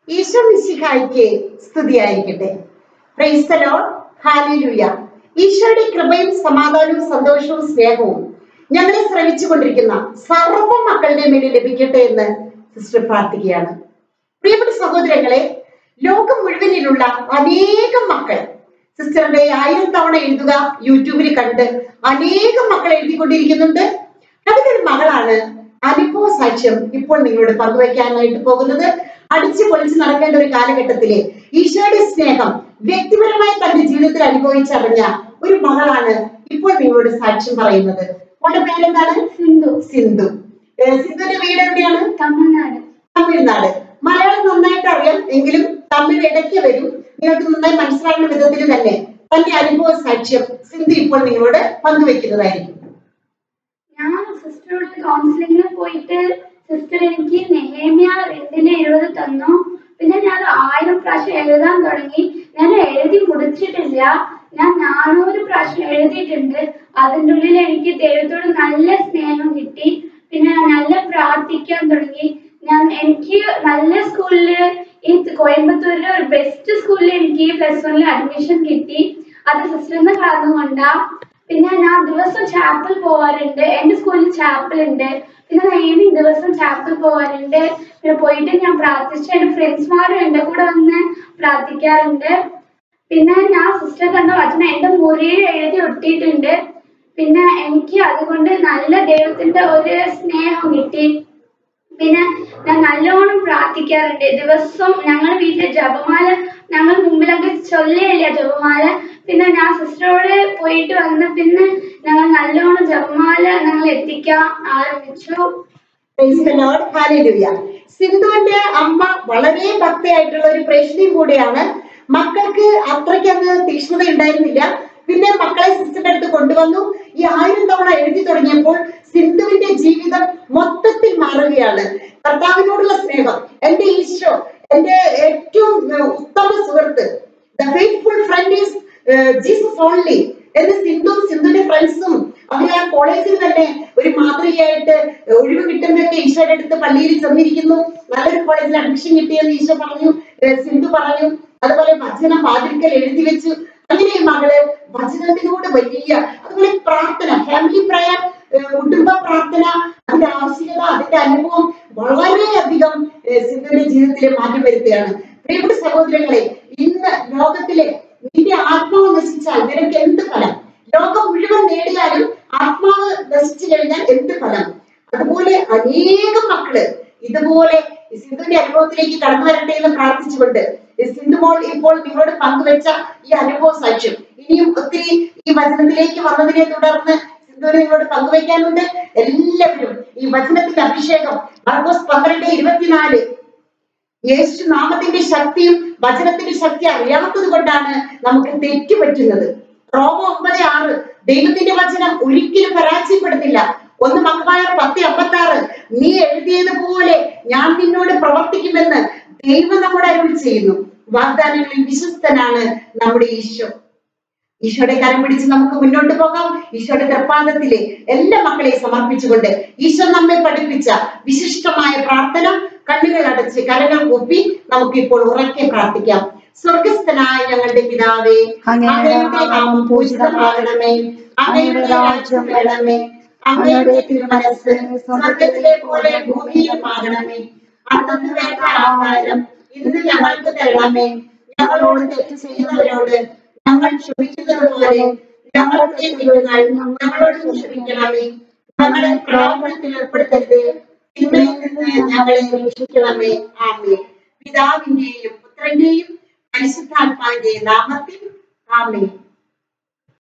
ഈശോ മിശിഹായിക്ക് സ്തുതിയായിരിക്കട്ടെ praise the Lord ഹാലൂയ ഈശോയുടെ കൃപയും സമാധാനവും സന്തോഷവും സ്നേഹവും ഞങ്ങളെ ശ്രമിച്ചുകൊണ്ടിരിക്കുന്ന സർവ്വ മക്കളുടെ മേലിൽ ലഭിക്കട്ടെ എന്ന് സിസ്റ്റർ പ്രാർത്ഥിക്കുകയാണ് പ്രിയപ്പെട്ട സഹോദരങ്ങളെ ലോകം മുഴുവനിലുള്ള അനേകം മക്കൾ സിസ്റ്ററിന്റെ ആയിരം തവണ എഴുതുക യൂട്യൂബിൽ കണ്ട് അനേകം മക്കൾ എഴുതിക്കൊണ്ടിരിക്കുന്നുണ്ട് അതിലൊരു മകളാണ് അനുഭവ സാക്ഷ്യം ഇപ്പോൾ നിങ്ങളോട് പങ്കുവയ്ക്കാനായിട്ട് പോകുന്നത് അടിച്ചു പൊളിച്ച് നടക്കേണ്ട ഒരു കാലഘട്ടത്തില് ഈശോയുടെ സ്നേഹം വ്യക്തിപരമായി തന്റെ ജീവിതത്തിൽ അനുഭവിച്ചറിഞ്ഞ ഒരു മകളാണ് ഇപ്പോൾ നിങ്ങളോട് സാക്ഷ്യം പറയുന്നത് അവളുടെ പേരെന്താണ് സിന്ധു സിന്ധു ഏഹ് സിന്ധുവിന്റെ വീട് എവിടെയാണ് തമിഴ്നാട് തമിഴ്നാട് മലയാളം നന്നായിട്ട് അറിയാം എങ്കിലും തമിഴ് ഇടയ്ക്ക് വരും നിങ്ങൾക്ക് നന്നായി മനസ്സിലാകുന്ന വിധത്തിൽ തന്നെ തന്റെ അനുഭവ സാക്ഷ്യം സിന്ധു ഇപ്പോൾ നിങ്ങളോട് പങ്കുവെക്കുന്നതായിരിക്കും ഞാൻ സിസ്റ്ററോട് കൗൺസിലിംഗിന് പോയിട്ട് സിസ്റ്റർ എനിക്ക് നെഹേമിയ രണ്ടിന് എഴുപത് തന്നു പിന്നെ ഞാൻ അത് ആയിരം പ്രാവശ്യം എഴുതാൻ തുടങ്ങി ഞാൻ എഴുതി മുടിച്ചിട്ടില്ല ഞാൻ നാനൂറ് പ്രാവശ്യം എഴുതിയിട്ടുണ്ട് അതിൻ്റെ ഉള്ളിൽ എനിക്ക് ദൈവത്തോട് നല്ല സ്നേഹം കിട്ടി പിന്നെ ഞാൻ നല്ല പ്രാർത്ഥിക്കാൻ തുടങ്ങി ഞാൻ എനിക്ക് നല്ല സ്കൂളില് ഈ കോയമ്പത്തൂരിലെ ഒരു ബെസ്റ്റ് സ്കൂളിൽ എനിക്ക് പ്ലസ് വണ്ണിൽ അഡ്മിഷൻ കിട്ടി അത് സിസ്റ്ററിന്റെ കാരണം കൊണ്ടാ പിന്നെ ഞാൻ ദിവസം ചാപ്പിൾ പോവാറുണ്ട് എന്റെ സ്കൂളിൽ ചാപ്പിൾ ഉണ്ട് പിന്നെ ഞാൻ ഈവനിങ് ദിവസം ചാപ്പിൾ പോവാറുണ്ട് പിന്നെ പോയിട്ട് ഞാൻ പ്രാർത്ഥിച്ചു എന്റെ ഫ്രണ്ട്സ്മാരും എന്റെ കൂടെ വന്ന് പ്രാർത്ഥിക്കാറുണ്ട് പിന്നെ ഞാൻ സിസ്റ്റർ കണ്ട വചനം എന്റെ മുറിയിൽ എഴുതി ഒട്ടിയിട്ടുണ്ട് പിന്നെ എനിക്ക് അതുകൊണ്ട് നല്ല ദൈവത്തിന്റെ ഒരു സ്നേഹം കിട്ടി പിന്നെ ഞാൻ നല്ലോണം പ്രാർത്ഥിക്കാറുണ്ട് ദിവസം ഞങ്ങൾ വീട്ടിലെ ജപമാല ഞങ്ങൾ മുമ്പിലൊക്കെ ചൊല്ലിയില്ല ജപമാല പിന്നെ ഞാൻ സിസ്റ്ററോട് പോയിട്ട് വന്ന് പിന്നെ ഞങ്ങൾ നല്ലോണം ജപമാല ഞങ്ങൾ എത്തിക്കാൻ ആരംഭിച്ചു Praise the Lord. Hallelujah. സിന്ധുവിന്റെ അമ്മ വളരെ ഭക്തിയായിട്ടുള്ള ഒരു പ്രേക്ഷകയും കൂടിയാണ് മക്കൾക്ക് അത്രയ്ക്ക് അങ്ങ് തീക്ഷ്ണത ഉണ്ടായിരുന്നില്ല പിന്നെ മക്കളെ സിസ്റ്ററിന്റെ അടുത്ത് കൊണ്ടുവന്നു ഈ ആയിരം തവണ എഴുതി തുടങ്ങിയപ്പോൾ സിന്ധുവിന്റെ ജീവിതം മൊത്തത്തിൽ മാറുകയാണ് കർത്താവിനോടുള്ള സ്നേഹം എന്റെ ഈശോ എന്റെ ഏറ്റവും ഏർ, ഉത്തമ സുഹൃത്ത് the faithful friend is Jesus only എന്ന് സിന്ധുവും സിന്ധുവിന്റെ ഫ്രണ്ട്സും അവരെ ആ കോളേജിൽ തന്നെ ഒരു മാതൃകയായിട്ട് ഒഴിവ് കിട്ടുമ്പോഴൊക്കെ ഈശോയുടെ അടുത്ത് പള്ളിയിൽ ചെന്നിരിക്കുന്നു നല്ലൊരു കോളേജിൽ അഡ്മിഷൻ കിട്ടിയെന്ന് ഈശോ പറഞ്ഞു ഏർ സിന്ധു പറഞ്ഞു അതുപോലെ വചനം വാതിൽക്കൽ എഴുതി വെച്ചു അങ്ങനെ ഈ മകള് വചനത്തിനോട് വലിയ അതുപോലെ പ്രാർത്ഥന ഫാമിലി പ്രയർ കുടുംബ പ്രാർത്ഥന അതിന്റെ ആവശ്യകത അതിന്റെ അനുഭവം വളരെയധികം ഏർ സിന്ധുവിന്റെ ജീവിതത്തിൽ മാറ്റം വരുത്തുകയാണ് പ്രിയപ്പെട്ട സഹോദരങ്ങളെ ഇന്ന് ലോകത്തിലെ നിന്റെ ആത്മാവ് നശിച്ചാൽ നിനക്ക് എന്ത് ഫലം ലോകം മുഴുവൻ നേടിയാലും ആത്മാവ് നശിച്ചു കഴിഞ്ഞാൽ എന്ത് ഫലം അതുപോലെ അനേകം മക്കള് ഇതുപോലെ ഈ സിന്ധുവിന്റെ അനുഭവത്തിലേക്ക് കടന്നു വരട്ടെ എന്ന് പ്രാർത്ഥിച്ചുകൊണ്ട് ഈ സിന്ധു മോൾ ഇപ്പോൾ നിങ്ങളോട് പങ്കുവെച്ച ഈ അനുഭവ സാക്ഷ്യം ഇനിയും ഒത്തിരി ഈ വചനത്തിലേക്ക് വന്നതിനെ തുടർന്ന് സിന്ധുവിനെ നിങ്ങളോട് പങ്കുവെക്കാനുണ്ട് എല്ലാവരും ഈ വചനത്തിന്റെ അഭിഷേകം മർക്കോസ് പന്ത്രണ്ട് ഇരുപത്തിനാല് യേശു നാമത്തിന്റെ ശക്തിയും വചനത്തിന്റെ ശക്തി അറിയാത്തത് കൊണ്ടാണ് നമുക്ക് തെറ്റുപറ്റുന്നത് റോമ ഒമ്പത് ആറ് ദൈവത്തിന്റെ വചനം ഒരിക്കലും പരാജയപ്പെടുത്തില്ല ഒന്ന് മക്കമായർ പത്തി അമ്പത്തി ആറ് നീ എഴുതിയതുപോലെ ഞാൻ നിന്നോട് പ്രവർത്തിക്കുമെന്ന് ദൈവം നമ്മോട് അരുൾ ചെയ്യുന്നു വാഗ്ദാനങ്ങളിൽ വിശ്വസ്തനാണ് നമ്മുടെ ഈശോ ഈശോയുടെ കരം പിടിച്ച് നമുക്ക് മുന്നോട്ട് പോകാം ഈശോയുടെ തൃപ്പാദത്തിലെ എല്ലാ മക്കളെയും സമർപ്പിച്ചുകൊണ്ട് ഈശോ നമ്മെ പഠിപ്പിച്ച വിശിഷ്ടമായ പ്രാർത്ഥന കണ്ണുകൾ അടച്ച് കരങ്ങൾ കൂപ്പി നമുക്ക് ഇപ്പോൾ ഉറക്കെ പ്രാർത്ഥിക്കാം സ്വർഗസ്ഥനായ ഞങ്ങളുടെ പിതാവേ അങ്ങയുടെ നാമം പൂജിതമാകണമേ അങ്ങയുടെ രാജ്യം വരണമേ അങ്ങയുടെ തിരുമനസ് സ്വർഗത്തിലെ പോലെ ഭൂമിയിലും ആകണമേ അന്നു വേണ്ട ആഹാരം ഇന്ന് ഞങ്ങൾക്ക് തരണമേ ഞങ്ങളോട് തെറ്റ് ചെയ്യുന്നവരോട് ഞങ്ങൾ ക്ഷമിക്കുന്നത് പോലെ ഞങ്ങളുടെ തെറ്റുകൾ ഞങ്ങളോട് ക്ഷമിക്കണമേ ഞങ്ങളെ പ്രലോഭനത്തിൽ ഏർപ്പെടുത്തരുത് തിന്മയിൽ നിന്ന് ഞങ്ങളെ രക്ഷിക്കണമേ ആമേ പിതാവിന്റെയും പുത്രന്റെയും പരിശുദ്ധാത്മാവിന്റെയും നാമത്തിൽ ആമേ